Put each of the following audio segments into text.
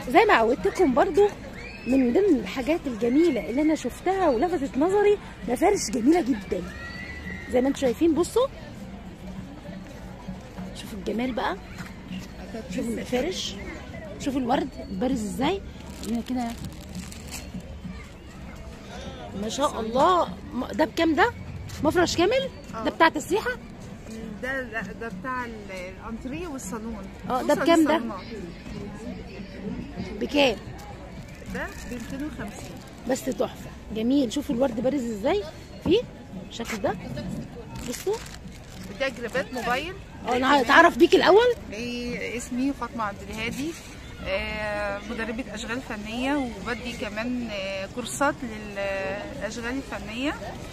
زي ما عودتكم برضو من ضمن الحاجات الجميله اللي انا شفتها ولفتت نظري مفارش جميله جدا زي ما انتم شايفين بصوا شوفوا الجمال بقى شوفوا المفارش شوفوا الورد بارز ازاي هنا كده ما شاء الله م- ده بكام ده مفرش كامل ده بتاع تسريحه ده ده ده بتاع ال- الانتريه والصالون اه، ده توصل بكام ده؟ للصالونات. بكام ده ب 250 بس تحفه جميل شوفوا الورد بارز ازاي فيه الشكل ده بصوا ده جرابات موبايل اه انا هتعرف بيك الاول إيه، اسمي فاطمه عبد الهادي آه، مدربة أشغال فنية وبدي كمان آه، كورسات للأشغال الفنية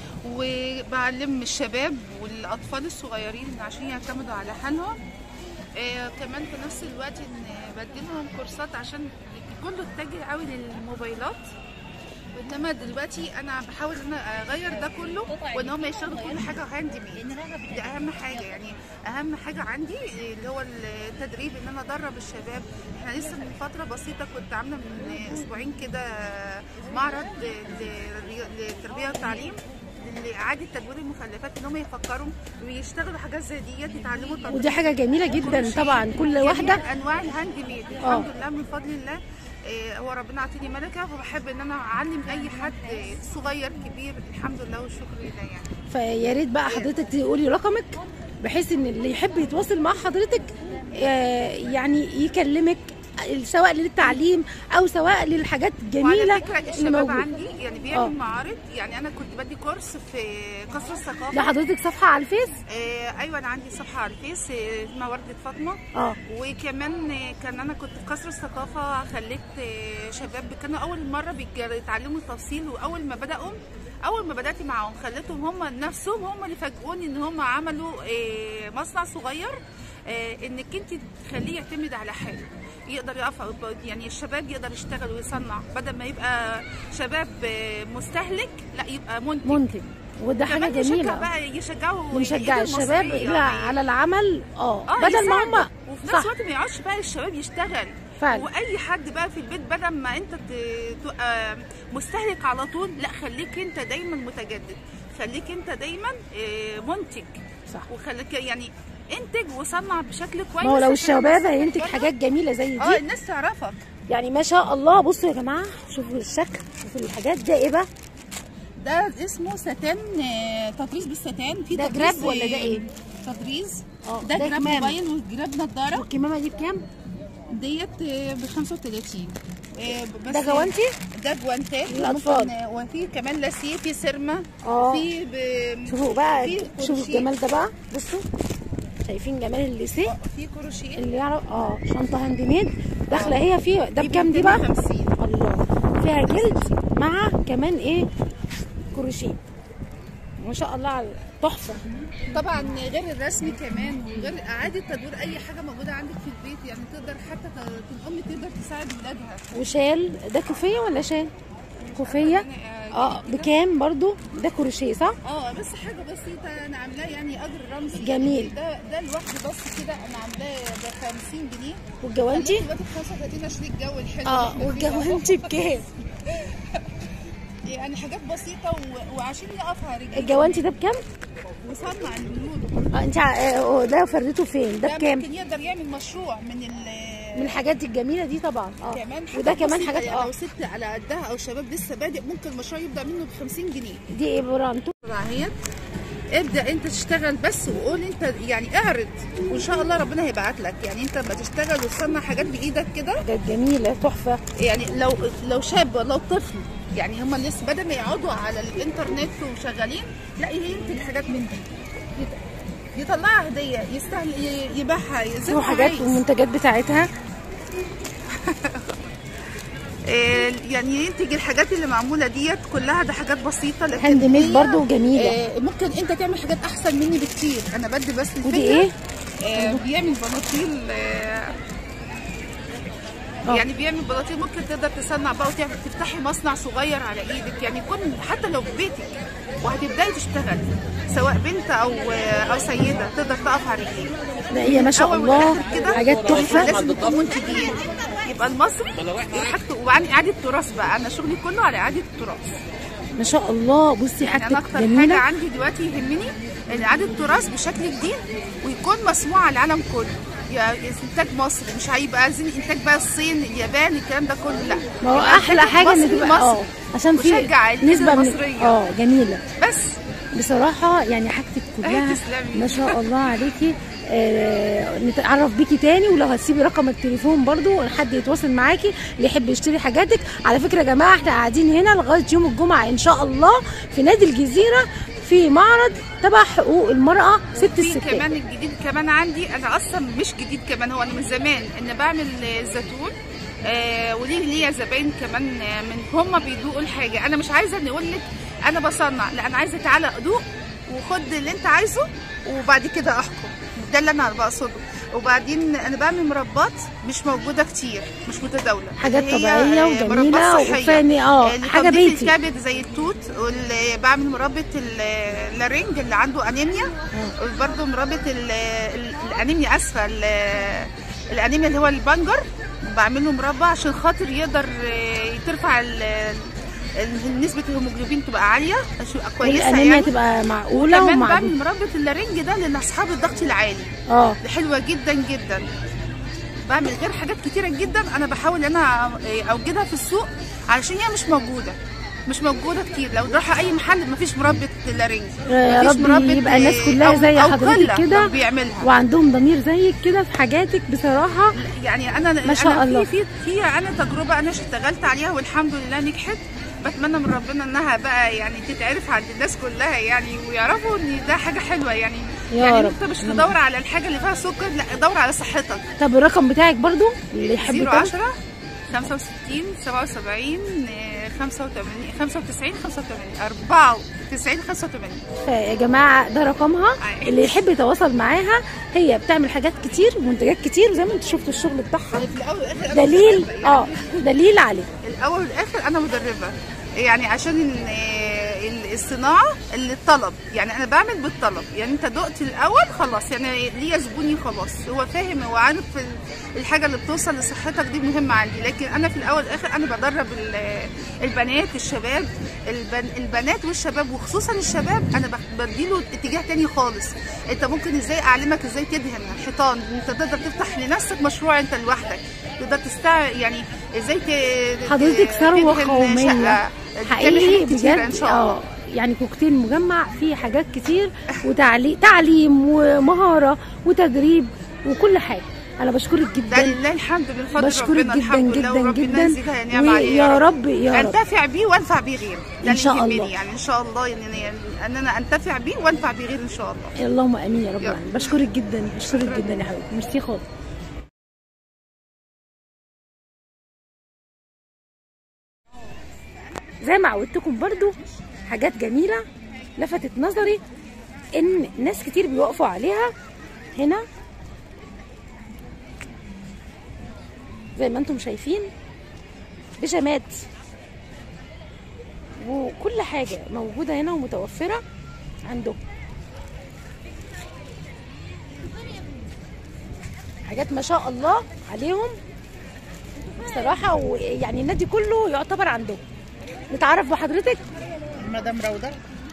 وبعلم الشباب والأطفال الصغيرين عشان يعتمدوا على حالهم آه، كمان في نفس الوقت إن بديلهم كورسات عشان كله اتجه قوي للموبايلات انما دلوقتي انا بحاول ان انا اغير ده كله وان هم يشتغلوا كل حاجه هاند ميد دي اهم حاجه يعني اهم حاجه عندي اللي هو التدريب ان انا ادرب الشباب احنا لسه من فتره بسيطه كنت عامله من اسبوعين كده معرض ل- للتربيه والتعليم لاعاده تدوير المخلفات ان هم يفكروا ويشتغلوا حاجات زي ديت يتعلموا تطبيق ودي حاجه جميله جدا كروشيه. طبعا كل جميع واحده انواع الهاند ميد آه. الحمد لله من فضل الله آه، هو ربنا عطيني ملكه فبحب ان انا اعلم اي حد صغير كبير الحمد لله والشكر لله يعني فيا ريت بقى حضرتك تقولي رقمك بحيث ان اللي يحب يتواصل مع حضرتك آه، يعني يكلمك سواء للتعليم او سواء للحاجات الجميله وعلى فكره اللي الشباب موجوده عندي يعني آه. بيعمل معارض يعني انا كنت بدي كورس في قصر الثقافه لحضرتك صفحه على الفيس آه ايوه انا عندي صفحه على الفيس آه، اسمها ورده فاطمه اه وكمان آه، كان انا كنت في قصر الثقافه خليت آه، شباب كانوا اول مره بيج- يتعلموا التفصيل واول ما بداوا اول ما بدات معاهم خليتهم هم نفسهم هم اللي فاجئوني ان هم عملوا آه، مصنع صغير آه، انك انت تخليه يعتمد على حاله يقدر يقف يعني الشباب يقدر يشتغل ويصنع بدل ما يبقى شباب آه، مستهلك لا يبقى منتج منتج وده حاجه كمان يشجع جميله بقى يشجعوا بنشجع الإيد الشباب المصرية. الى على العمل اه اه بدل ما يساعدوا. هم وفي نفس صح الوقت ما يقعدش بقى الشباب يشتغل فعلا. واي حد بقى في البيت بدل ما انت ت- تبقى مستهلك على طول لا خليك انت دايما متجدد خليك انت دايما آه، منتج صح وخليك يعني انتج وصنع بشكل كويس ما هو لو عشان الشباب الناس هينتج برضه- حاجات جميله زي اه دي الناس تعرفك يعني ما شاء الله بصوا يا جماعه شوفوا الشكل شوفوا الحاجات ده ايه بقى ده اسمه ستان آه، تطريز بالستان في ده تطريز، جراب ولا ده آه، ايه؟ تطريز اه ده ده جراب كمام. موبايل وجراب نضاره والكمامه دي بكام ديت ب 35 آه، بس ده جوانتي ده جوانتات للأطفال. ممكن- وفي كمان لاسيه في سيرما اه. في ب... شوفوا بقى في شوفوا كروشيه. الجمال ده بقى بصوا شايفين جمال الليسيه في كروشيه اللي يعرف اه شنطه هاند ميد داخله هي فيه ده دي بكام دي بقى 250. الله فيها جلد مع كمان ايه كروشيه ما شاء الله على تحفه طبعا غير الرسمي كمان وغير اعاده تدوير اي حاجه موجوده عندك في البيت يعني تقدر حتى ت- الام تقدر تساعد ولادها وشال ده كوفيه ولا شال كوفيه اه بكام برضو ده كروشيه صح اه بس حاجه بسيطه انا عاملاه يعني اجر رمزي جميل. يعني ده ده لوحده بس كده انا عاملاه ب 50 جنيه والجوانتي خليته دلوقتي ب 35 عشان الجو الحلو اه اللي إحنا فيه ده. والجوانتي بكام يعني حاجات بسيطه و... وعشان يقفها رجلي الجوانتي ده بكام وصنع البنود اه انت ع- آه، ده فردته فين ده ده بكام ممكن يقدر يعمل مشروع من ال من الحاجات الجميله دي طبعا اه كمان وده حاجات كمان بسيطة، حاجات يعني اه لو ست على قدها او شباب لسه بادئ ممكن المشروع يبدا منه ب 50 جنيه دي ايه برانتو اهيت ابدا انت تشتغل بس وقول انت يعني اعرض وان شاء الله ربنا هيبعت لك يعني انت لما تشتغل وتصنع حاجات بايدك كده حاجات جميله تحفه يعني لو لو شاب ولا طفل يعني هم لسه بدل ما يقعدوا على الانترنت وشغالين لا ينتج حاجات من دي يط- يطلعها هديه يستهل ي- يبيعها زي ما هو وحاجات عايز. والمنتجات بتاعتها آه، يعني ينتج الحاجات اللي معموله ديت كلها ده حاجات بسيطه لكن هاند ميد هي، برضو وجميله آه، ممكن انت تعمل حاجات احسن مني بكتير انا بدي بس الفكره ودي ايه آه، بيعمل بناطيل آه، آه. يعني بيعمل بلاطين ممكن تقدر تصنع بقى وتعمل تفتحي مصنع صغير على ايدك يعني يكون حتى لو في بيتك وهتبداي تشتغل سواء بنت او او سيده تقدر تقف على رجليها ده هي ما شاء أول الله والآخر كده حاجات تحفه لازم يكون منتجين يبقى المصري وحاجته وبعدين اعاده تراث بقى انا شغلي كله على اعاده التراث ما شاء الله بصي يعني انا حاجتك اكتر حاجه جميله عندي دلوقتي يهمني ان اعاده التراث بشكل جديد ويكون مسموع على العالم كله يعني انتاج مصري مش هيبقى عايزين انتاج بقى الصين اليابان الكلام ده كله لا ما هو يبقى احلى إنتاج حاجه ان مصري تبقى مصري. اه عشان في وشجع الإيد نسبه من المصرية. اه جميله بس بصراحه يعني حاجتك كلها تسلمي. ما شاء الله عليكي آه نتعرف بيكي تاني ولو هتسيبي رقم التليفون برضو حد يتواصل معاكي اللي يحب يشتري حاجاتك على فكره يا جماعه احنا قاعدين هنا لغايه يوم الجمعه ان شاء الله في نادي الجزيره في معرض تبع حقوق المراه ست في الستات كمان الجديد كمان عندي انا اصلا مش جديد كمان هو انا من زمان ان بعمل زيتون آه وليه ليا زباين كمان آه، من هم بيدوقوا الحاجه انا مش عايزه نقول لك انا بصنع لا انا عايزه تعالى ادوق وخد اللي انت عايزه وبعد كده احكم ده اللي انا بقصده وبعدين انا بعمل مربات مش موجوده كتير مش متداوله حاجات اللي هي، طبيعية آه، وجميلة مربات صحية. وفاني، اه، اللي حاجة تنظيف بيتي. الكبد زي التوت واللي بعمل مربة ال- اللارنج اللي عنده انيميا وبرده مربة ال- ال- الانيميا اسفه ال- الانيميا اللي هو البنجر بعمل له مربى عشان خاطر يقدر آه، ترفع ال- ال- نسبة الهيموجلوبين تبقى عالية عشان يبقى كويسة والانيميا يعني تبقى معقوله كمان ومع بعمل مربة اللارنج ده لاصحاب الضغط العالي اه دي حلوه جدا جدا بعمل غير حاجات كتيره جدا انا بحاول ان انا اوجدها في السوق علشان هي مش موجوده مش موجوده كتير لو راح اي محل مفيش مربى لارنج يا مفيش رب مربى، يبقى الناس آه، كلها أو- زي أو حضرتك قلة كده لو بيعملها وعندهم ضمير زيك كده في حاجاتك بصراحه يعني انا ما شاء أنا الله. في في في انا تجربه انا اشتغلت عليها والحمد لله نجحت بتمنى من ربنا انها بقى يعني تتعرف عند الناس كلها يعني ويعرفوا ان ده حاجه حلوه يعني يا يعني رب. انت مش تدور على الحاجه اللي فيها سكر لا دور على صحتك طب الرقم بتاعك برضو اللي يحب يتابع 010 65 77 آه، 85 95 85 94 95 يا جماعه ده رقمها أي. اللي يحب يتواصل معاها هي بتعمل حاجات كتير ومنتجات كتير زي ما انتوا شفتوا الشغل بتاعها في الاول والاخر أنا دليل مدربة يعني. اه دليل عليه الاول والاخر انا مدربه يعني عشان ال- ال- الصناعه اللي الطلب يعني انا بعمل بالطلب يعني انت دقت الاول خلاص يعني ليا زبوني خلاص هو فاهم هو عارف ال- الحاجه اللي بتوصل لصحتك دي مهمه عندي لكن انا في الاول والاخر انا بدرب ال- البنات الشباب البن البنات والشباب وخصوصا الشباب انا بخ- بديله اتجاه تاني خالص انت ممكن ازاي اعلمك ازاي تدهن حيطان انت تقدر تفتح لنفسك مشروع انت لوحدك تقدر تستع يعني ازاي ت... حضرتك ثروه تدهن قوميه شقة. حقيقي تعمل حاجات كتيرة ان بجد شاء الله اه يعني كوكتيل مجمع فيه حاجات كتير وتعليم تعليم ومهاره وتدريب وكل حاجه انا بشكرك ده جدا لله الحمد من فضل بشكرك ربنا جدا الحمد لله جدا وربنا جدا يزيدها نعم عليه ويا رب يا رب انتفع بيه وانفع بيه غيري ده إن شاء اللي يهمني الله. يعني ان شاء الله يعني يعني ان انا انتفع بيه وانفع بيه غيري ان شاء الله اللهم امين يا رب يا العالمين بشكرك جدا بشكرك جدا يا حبيبتي ميرسي خالص زي ما عودتكم برضو حاجات جميلة لفتت نظري ان ناس كتير بيوقفوا عليها هنا زي ما انتم شايفين بيجامات وكل حاجة موجودة هنا ومتوفرة عندهم حاجات ما شاء الله عليهم بصراحة ويعني النادي كله يعتبر عندهم نتعرف بحضرتك مدام روضة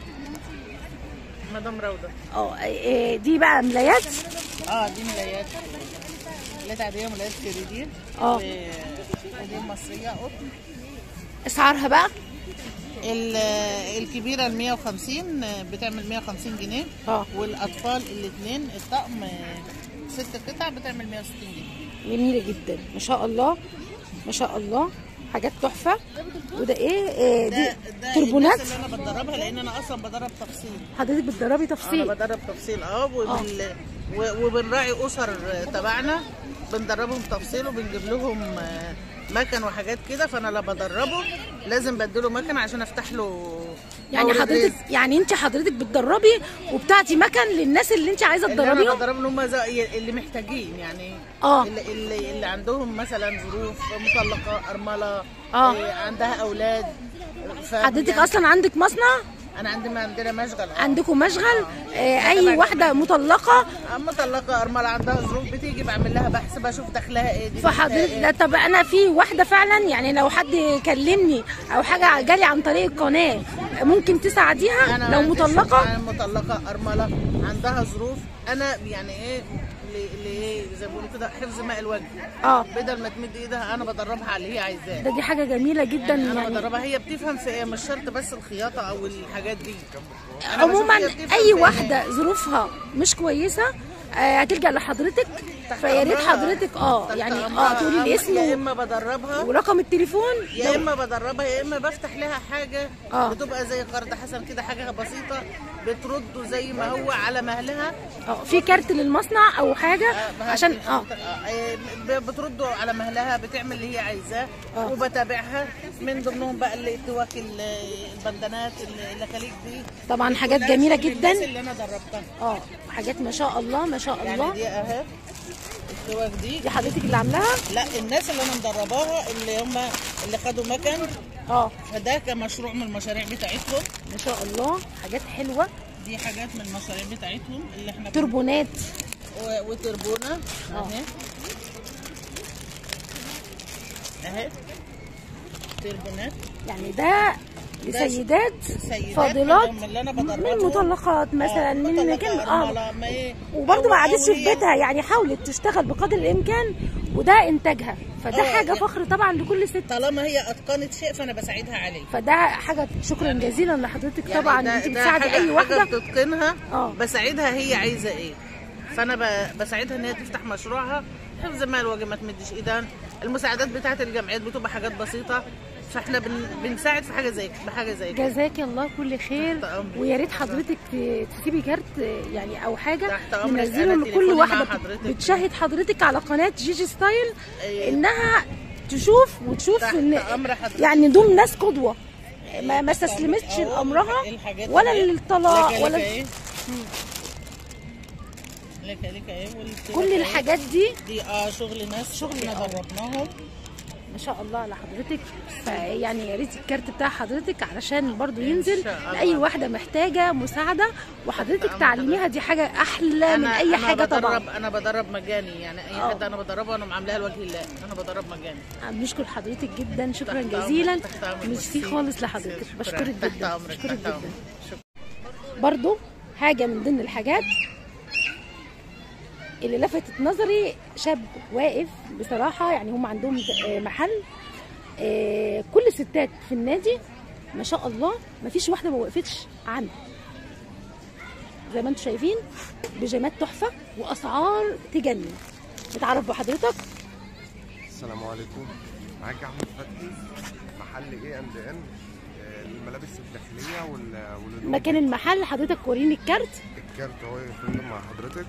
مدام روضة اه إيه دي بقى ملايات اه دي ملايات ملايات عادية ملايات كريدير اه. ودي مصرية قطن اسعارها بقى ال- الكبيرة ال 150 بتعمل 150 جنيه اه والأطفال الاثنين الطقم ست قطع بتعمل 160 جنيه جميلة جدا ما شاء الله ما شاء الله حاجات تحفة وده ايه, إيه ده دي ده تربونات الناس اللي انا بتدربها لان انا اصلا بدرب تفصيل حضرتك بتدربي انا تفصيل بدرب تفصيل اه وبال و- وبنراعي اسر تبعنا بندربهم تفصيل وبنجيب لهم آه، مكن وحاجات كده فانا لا بدربه لازم بديله مكن عشان افتح له يعني مورد حضرتك رزق. يعني انت حضرتك بتدربي وبتاعتي مكن للناس اللي انت عايزه اللي انا تدربيهم بدربهم هم زي- اللي محتاجين يعني اه. اللي, اللي, اللي عندهم مثلا ظروف مطلقه ارمله اه. إيه، عندها اولاد ف- حضرتك يعني اصلا عندك مصنع انا عندي ما عندنا مشغل آه. عندكم مشغل آه اي واحده مطلقه مطلقه ارمله عندها ظروف بتيجي بعمل لها بحث بشوف دخلها ايه دي فحضرتك دخلها ده طب انا في واحده فعلا يعني لو حد كلمني او حاجه جالي عن طريق القناه ممكن تساعديها انا لو ما عنديش- مطلقه انا مطلقه ارمله عندها ظروف انا يعني ايه ل- ل- زي ما بيقولوا كده حفظ ماء الوجه اه بدل ما تمد ايدها انا بدربها على اللي هي عايزاه ده دي حاجه جميله جدا يعني انا يعني بدربها هي بتفهم في ايه مش شرط بس الخياطه او الحاجات دي أنا بشوف عموما هي بتفهم اي في إيه. واحده ظروفها مش كويسه آه، هتلجا لحضرتك فيا ريت أمرها. حضرتك اه تحت يعني أمرها. اه تقولي يا الاسم و- اما بدربها ورقم التليفون يا اما بدربها يا اما بفتح لها حاجه آه. بتبقى زي قرض حسن كده حاجه بسيطه بترده زي ما هو على مهلها اه في كارت للمصنع او حاجه آه، عشان اه آه، ب- بترده على مهلها بتعمل اللي هي عايزاه آه. وبتابعها من ضمنهم بقى اللي اتواك ال- البندانات ال- الخليج دي طبعا حاجات كلها جميله شغل الناس جدا اللي انا دربتها اه حاجات ما شاء الله ما شاء يعني الله دي اهي التواك دي دي حضرتك اللي عاملاها لا الناس اللي انا مدرباها اللي هم اللي خدوا مكن اه فده كمشروع من المشاريع بتاعتهم ما شاء الله حاجات حلوه دي حاجات من المشاريع بتاعتهم اللي احنا بن- تربونات و- وتربونه اهي اهي تربونات يعني ده لسيدات سيدات فاضلات من اللي انا من بدربهم مطلقات مثلا آه، من مطلقة مكان اه أرملة، ما إيه. وبرضه ما أو- قعدتش أو في هي- بيتها يعني حاولت تشتغل بقدر الامكان وده انتاجها فده آه، حاجه يعني- فخر طبعا لكل ست طالما هي اتقنت شيء فانا بساعدها عليه فده حاجه شكرا جزيلا لحضرتك يعني طبعا ده- انت ده بتساعدي حاجة- اي واحده حاجه بتتقنها آه. بساعدها هي عايزه ايه فانا ب- بساعدها ان هي تفتح مشروعها حفظ مال وجه ما تمدش ايدان المساعدات بتاعت الجمعيات بتبقى حاجات بسيطه فاحنا بن بنساعد في حاجه زي بحاجه زي كده جزاك الله كل خير تحت أمرك. ويا ريت حضرتك ت- تسيبي كارت يعني او حاجه تحت أمرك. ننزله أنا لكل تليفوني واحده مع بت- حضرتك. بتشاهد حضرتك على قناه جيجي ستايل أيوة. انها تشوف وتشوف تحت ان أمر حضرتك. يعني دول ناس قدوه ما ما استسلمتش أهو لامرها الحاجات ولا اللي- للطلاق لك- ولا لك ايه لك لك ايه والتوك كل إيه؟ الحاجات دي دي اه شغل ناس شغل احنا آه. دربناهم ما شاء الله على حضرتك فيعني يا ريت الكارت بتاع حضرتك علشان برضو ينزل شاء الله. لاي واحده محتاجه مساعده وحضرتك أمر تعلميها دي حاجه احلى من اي أنا حاجه بدرب طبعا انا بدرب مجاني يعني اي آه. حد انا بدربه انا معاملاها لوجه الله انا بدرب مجاني بنشكر حضرتك جدا شكرا تحت أمرك، جزيلا تحت أمرك، ميرسي ميرسي. خالص لحضرتك شكراً. بشكرك تحت جدا أمرك، بشكرك تحت جدا أمرك. شكراً. برضو حاجه من ضمن الحاجات اللي لفتت نظري شاب واقف بصراحه يعني هم عندهم آه، محل آه، كل الستات في النادي ما شاء الله ما فيش واحده ما وقفتش عنه زي ما انتم شايفين بيجامات تحفه واسعار تجنن نتعرف بحضرتك السلام عليكم معاك احمد فتحي محل اي اند ان الملابس الداخليه وال- والهدوم مكان المحل حضرتك وريني الكارت الكارت اهو يا فندم مع حضرتك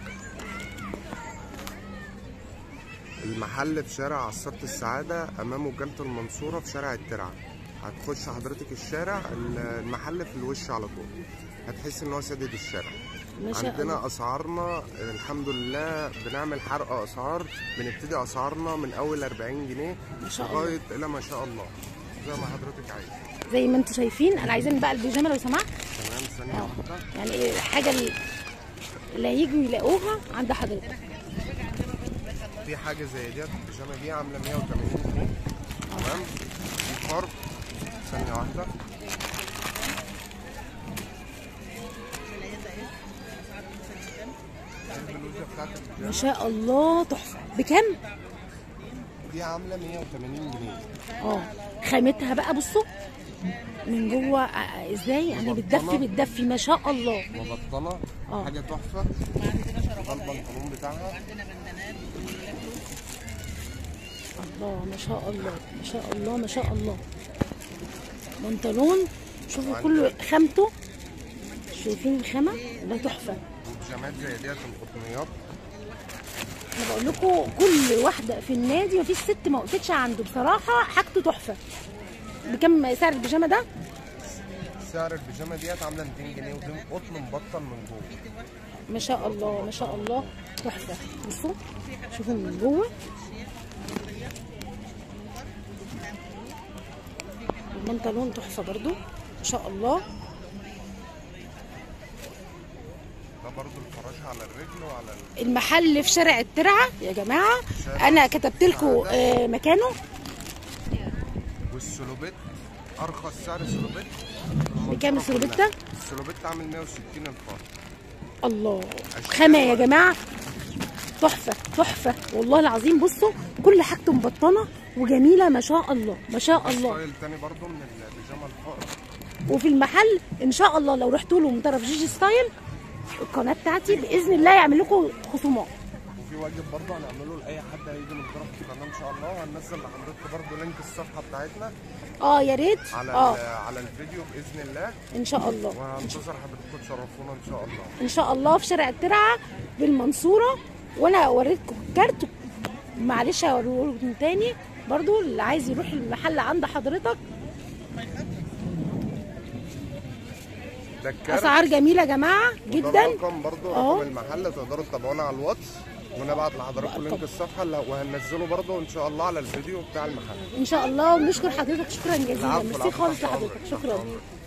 المحل في شارع عصارة السعادة أمام وكالة المنصورة في شارع الترعة هتخش حضرتك الشارع المحل في الوش على طول هتحس إن هو سادد الشارع ما شاء الله عندنا اسعارنا الحمد لله بنعمل حرق اسعار بنبتدي اسعارنا من اول 40 جنيه ما شاء الله. لغايه الى ما شاء الله زي ما حضرتك عايز زي ما انتم شايفين انا عايزين بقى البيجامه لو سمحت تمام ثانيه واحده يعني ايه الحاجه اللي- اللي هيجوا يلاقوها عند حضرتك في حاجه زي ديت البيجامه دي عامله 180 جنيه تمام دي فرق ثانيه واحده البلوزه بتاعت ما البيجامه شاء الله تحفه بكام دي عامله 180 جنيه اه خامتها بقى بصوا من جوه آه، ازاي يعني بتدفي بتدفي ما شاء الله مبطنه آه. حاجه تحفه ده البنطلون بتاعها الله ما شاء الله ما شاء الله ما شاء الله بنطلون شوفوا كله خامته شايفين الخامه ده تحفه وبيجامات زي ديت القطنيات انا بقول لكم كل واحده في النادي مفيش ست ما وقفتش عنده بصراحه حاجته تحفه بكم سعر البيجامه ده سعر البيجامه ديت عامله 200 جنيه ودي قطن مبطن من جوه ما شاء الله ما شاء الله تحفه بصوا شوفوا من جوه البنطلون تحفه برضو ما شاء الله ده برضو الفراشه على الرجل وعلى ال... المحل في شارع الترعه يا جماعه انا كتبت لكم آه، مكانه والسلوبيت ارخص سعر سلوبيت بكام السلوبيتا؟ السلوبيت عامل 160 الفار الله خامة يا جماعة تحفة تحفة والله العظيم بصوا كل حاجته مبطنة وجميلة ما شاء الله ما شاء الله ستايل تاني برضو من البيجامه الفقر وفي المحل ان شاء الله لو رحتوا له من طرف جيجي ستايل القناة بتاعتي بإذن الله يعمل لكم خصومات وفي واجب برضه هنعمله لاي حد هيجي من طرف القناه ان شاء الله وهننزل لحضرتك برضه لينك الصفحه بتاعتنا اه يا ريت على اه ال- على الفيديو باذن الله ان شاء الله وهنتظر حضرتكم تشرفونا ان شاء الله ان شاء الله في شارع الترعه بالمنصوره وانا وريتكم الكارت معلش هوريهولكم تاني برضو اللي عايز يروح المحل عند حضرتك ده الكارت اسعار جميله يا جماعه ده جدا رقم برضه أهو. رقم المحل تقدروا تتابعونا على الواتس ونبعت لحضراتكم لينك الصفحه اللي- وهننزله برضه ان شاء الله على الفيديو بتاع المحل ان شاء الله ونشكر حضرتك شكرا جزيلا العفو، ميرسي العفو، خالص تحت لحضرتك أمرك، شكرا تحت أمرك.